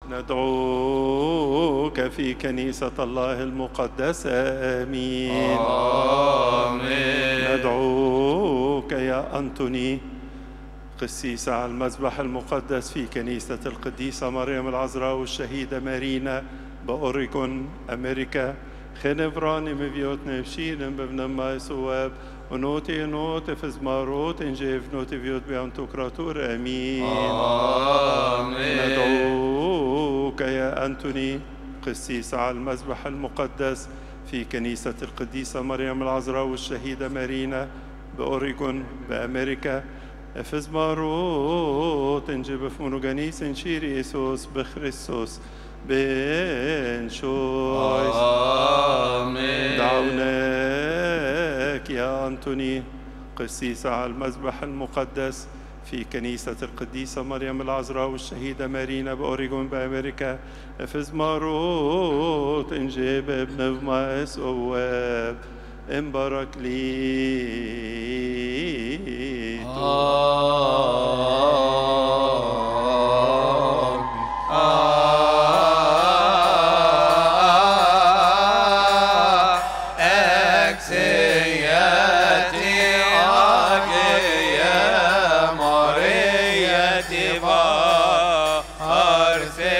ندعوك في كنيسة الله المقدسة آمين آمين ندعوك يا أنتوني قسيس على المذبح المقدس في كنيسة القديسة مريم العذراء والشهيدة مارينا بأوريغون أمريكا خنفراني مبيوت نفشين ببن ما سواب ونوتي نوتي فزماروت انجيف نوتي فيوت بيانتوكراتور امين آمين ندعوك يا أنتوني قسيس على المذبح المقدس في كنيسة القديسة مريم العذراء والشهيدة مارينا بأوريغون بأمريكا افز ماروت انجب فمونوغانيس انشير يسوس بخريسوس بن شويس آمين دعوناك يا أنتوني قسيس على المذبح المقدس في كنيسة القديسة مريم العذراء والشهيدة مارينا بأوريغون بأمريكا افز ماروت انجيب ابن ماس أواب امبارك لي أكسياتي أجي مريتي بارسي